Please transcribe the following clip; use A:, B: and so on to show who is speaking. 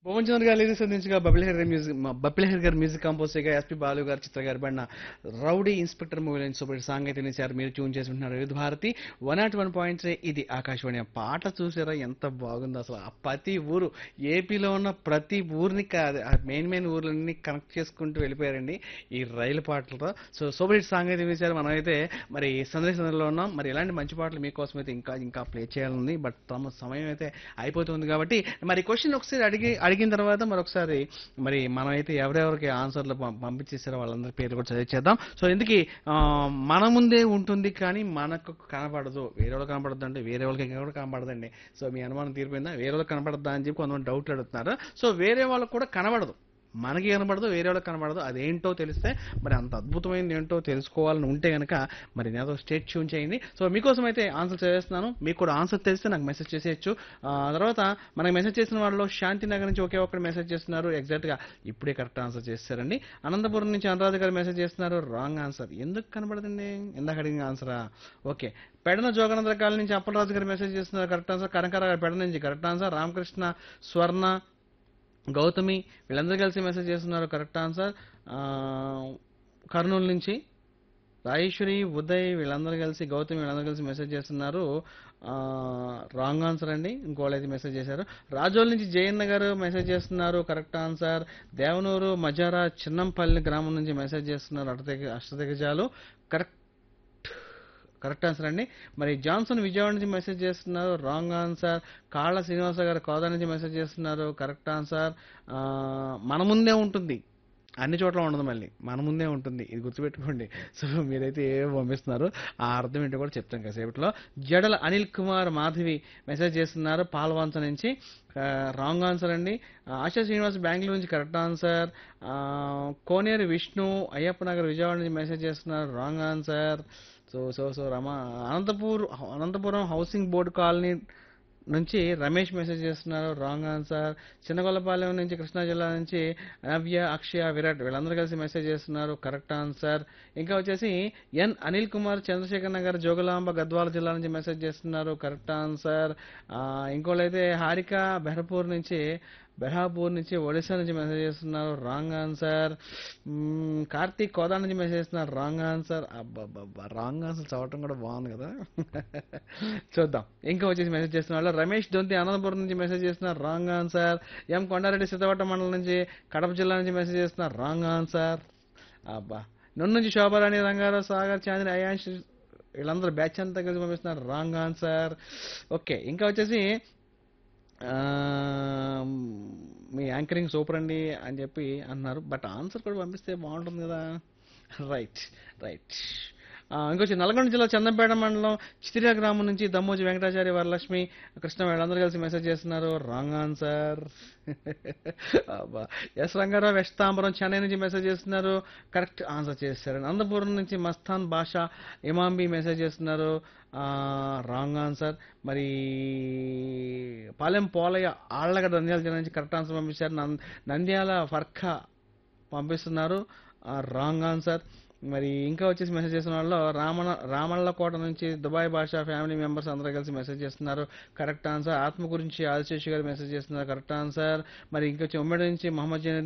A: భువన్ చంద్ర గారు లిరిక్స్ అందించగా బబిల్ హెర్ మ్యూజిక్ బబిల్ హెర్ గారు మ్యూజిక్ కంపోజ్ చేయగా ఎస్పి బాలు గారు చిత్ర గారు పడిన రౌడీ ఇన్స్పెక్టర్ మూవీ నుంచి సూపర్ సాంగ్ అయితే నిలిచారు మీరు ట్యూన్ చేసుకుంటున్నారు Vividh Bharati one naught one point ఇది ఆకాశవాణి ఆ పాట చూసారా ఎంత బాగుందో అసలు ఆ ప్రతి ఊరు ఏపీలో ఉన్న ప్రతి ఊరిని మెయిన్ మెయిన్ ఊర్లన్నీ కనెక్ట్ చేసుకుంటూ వెళ్ళిపోయారండి ఈ రైలు పాటలతో సో సూపర్ హిట్ సాంగ్ అయితే వినిచారు మనం అయితే మరి సందేశంలో ఉన్నాం మరి ఇలాంటి మంచి పాటలు మీకోసం అయితే ఇంకా ఇంకా ప్లే చేయాలని బట్ తమ సమయం అయితే అయిపోతుంది కాబట్టి మరి క్వశ్చన్ ఒకసారి అడిగి అడిగిన తర్వాత మరొకసారి మరి మనం అయితే ఎవరెవరికి ఆన్సర్లు పం- పంపించేసారో వాళ్ళందరి పేర్లు కూడా చదివించేద్దాం సో ఇందుకే మన ముందే ఉంటుంది కానీ మనకు కనపడదు వేరే వాళ్ళకి కనపడదు అంటే వేరే వాళ్ళకి కూడా కనపడదండి సో మీ అనుమానం తీరిపోయిందా వేరే వాళ్ళకి కనపడదా అని చెప్పి కొంతమంది డౌట్లు అడుగుతున్నారు సో వేరే వాళ్ళకి కూడా కనబడదు మనకి కనబడదు వేరే వాళ్ళకి కనబడదు అదేంటో తెలిస్తే మరి అంత అద్భుతమైనది ఏంటో తెలుసుకోవాలని ఉంటే కనుక మరి నేను స్టేట్ ట్యూన్ చేయండి సో మీకోసం అయితే ఆన్సర్ చేస్తున్నాను మీకు కూడా ఆన్సర్ తెలిస్తే నాకు మెసేజ్ చేసేయచ్చు ఆ తర్వాత మనకి మెసేజ్ చేసిన వాళ్ళలో శాంతి నగర్ నుంచి ఒకే ఒక్కరు మెసేజ్ చేస్తున్నారు ఎగ్జాక్ట్ గా ఇప్పుడే కరెక్ట్ ఆన్సర్ చేస్తారండి అనంతపురం నుంచి అనురాధ గారు మెసేజ్ చేస్తున్నారు రాంగ్ ఆన్సర్ ఎందుకు కనబడదండి ఇందాక అడిగిన ఆన్సరా ఓకే పెడన జోగనంద్ర కాలనీ నుంచి అప్పలరాజు గారు మెసేజ్ చేస్తున్నారు కరెక్ట్ ఆన్సర్ కనకర గారు పెడ నుంచి కరెక్ట్ ఆన్సర్ రామకృష్ణ స్వర్ణ గౌతమి వీళ్ళందరూ కలిసి మెసేజ్ చేస్తున్నారు కరెక్ట్ ఆన్సర్ ఆ, కర్నూలు నుంచి రాజేశ్వరి ఉదయ్ వీళ్ళందరూ కలిసి గౌతమి వీళ్ళందరూ కలిసి మెసేజ్ చేస్తున్నారు రాంగ్ ఆన్సర్ అండి ఇంకోళ్ళు అయితే మెసేజ్ చేశారు రాజోల్ నుంచి జయన్న గారు మెసేజ్ చేస్తున్నారు కరెక్ట్ ఆన్సర్ దేవనూరు మజారా చిన్నంపల్లి గ్రామం నుంచి మెసేజ్ చేస్తున్నారు అష్టదిగ అష్టదిగజాలు కరెక్ట్ కరెక్ట్ ఆన్సర్ అండి మరి జాన్సన్ విజయవాడ నుంచి మెసేజ్ చేస్తున్నారు రాంగ్ ఆన్సర్ కాళ్ళ శ్రీనివాస గారు కోదా నుంచి మెసేజ్ చేస్తున్నారు కరెక్ట్ ఆన్సర్ ఆ, మన ముందే ఉంటుంది అన్ని చోట్ల ఉండదు మళ్ళీ మన ముందే ఉంటుంది ఇది గుర్తుపెట్టుకోండి సో మీరైతే ఏవో పంపిస్తున్నారు ఆ అర్థం ఏంటో కూడా చెప్తాం కాసేపట్లో జడల అనిల్ కుమార్ మాధవి మెసేజ్ చేస్తున్నారు పాల్వాంస నుంచి రాంగ్ ఆన్సర్ అండి ఆ, ఆశా శ్రీనివాస్ బెంగళూరు నుంచి కరెక్ట్ ఆన్సర్ ఆ, కోనేరు విష్ణు అయ్యప్ప నగర్ విజయవాడ నుంచి మెసేజ్ చేస్తున్నారు wrong answer so so so Rama Anantapur Anantapuram housing board colony నుంచి రమేష్ మెసేజ్ చేస్తున్నారు రాంగ్ ఆన్సర్ చిన్నగొల్లపాలెం నుంచి కృష్ణా జిల్లా నుంచి నవ్య అక్షయ విరాట్ వీళ్ళందరూ కలిసి మెసేజ్ చేస్తున్నారు కరెక్ట్ ఆన్సర్ ఇంకా వచ్చేసి ఎన్ అనిల్ కుమార్ చంద్రశేఖర్ నగర్ జోగులాంబ గద్వాల జిల్లా నుంచి మెసేజ్ చేస్తున్నారు కరెక్ట్ ఆన్సర్ ఇంకోళ్ళైతే హారిక బెహర్పూర్ నుంచి బెహాపూర్ నుంచి ఒడిశా నుంచి మెసేజ్ చేస్తున్నారు రాంగ్ ఆన్సర్ మ్మ్, కార్తీక్ కోదా నుంచి మెసేజ్ చేస్తున్నారు రాంగ్ ఆన్సర్ అబ్బబ్బబ్బా రాంగ్ ఆన్సర్ చదవటం కూడా బాగుంది కదా చూద్దాం ఇంకా వచ్చేసి మెసేజ్ చేస్తున్న వాళ్ళు రమేష్ దొంతి అనంతపురం నుంచి మెసేజ్ చేస్తున్నారు wrong answer M Kondareddy Siddhavatam మండలం నుంచి కడప జిల్లా నుంచి మెసేజ్ చేస్తున్నారు రాంగ్ ఆన్సర్ అబ్బా నన్ను నుంచి శోభారాణి రంగారావు సాగర్ చాందిని అయాన్ష్ వీళ్ళందరూ బ్యాచ్ అంతా కలిసి పంపిస్తున్నారు రాంగ్ ఆన్సర్ ఓకే ఇంకా వచ్చేసి ఆ, మీ యాంకరింగ్ సూపర్ అండి అని చెప్పి అన్నారు బట్ ఆన్సర్ కూడా పంపిస్తే బాగుంటుంది కదా రైట్ రైట్ ఇంకొచ్చి నల్గొండ జిల్లా చందంపేట మండలం చితిరా గ్రామం నుంచి దమ్మోజి వెంకటాచారి వరలక్ష్మి కృష్ణ వీళ్ళందరూ కలిసి మెసేజ్ చేస్తున్నారు wrong answer yes Rangarao వెస్తాంబరం Chennai నుంచి మెసేజ్ చేస్తున్నారు కరెక్ట్ ఆన్సర్ చేస్తారు అనంతపురం నుంచి మస్తాన్ భాష ఇమాంబి మెసేజ్ చేస్తున్నారు రాంగ్ ఆన్సర్ మరి పాలెం పోలయ్య ఆళ్ళగడ్డ నంద్యాల జిల్లా నుంచి కరెక్ట్ ఆన్సర్ పంపించారు నం- నంద్యాల ఫర్ఖా పంపిస్తున్నారు రాంగ్ ఆన్సర్ మరి ఇంకా వచ్చేసి మెసేజ్ చేసిన వాళ్ళు రామణ రామళ్ళకోట నుంచి దుబాయ్ భాష ఫ్యామిలీ మెంబర్స్ అందరూ కలిసి మెసేజ్ చేస్తున్నారు కరెక్ట్ ఆన్సర్ ఆత్మ గురించి ఆదిశేషి గారు మెసేజ్ చేస్తున్నారు కరెక్ట్ ఆన్సర్ మరి ఇంకా వచ్చి ఉమ్మడి నుంచి మహమ్మద్ జైనుద్దీన్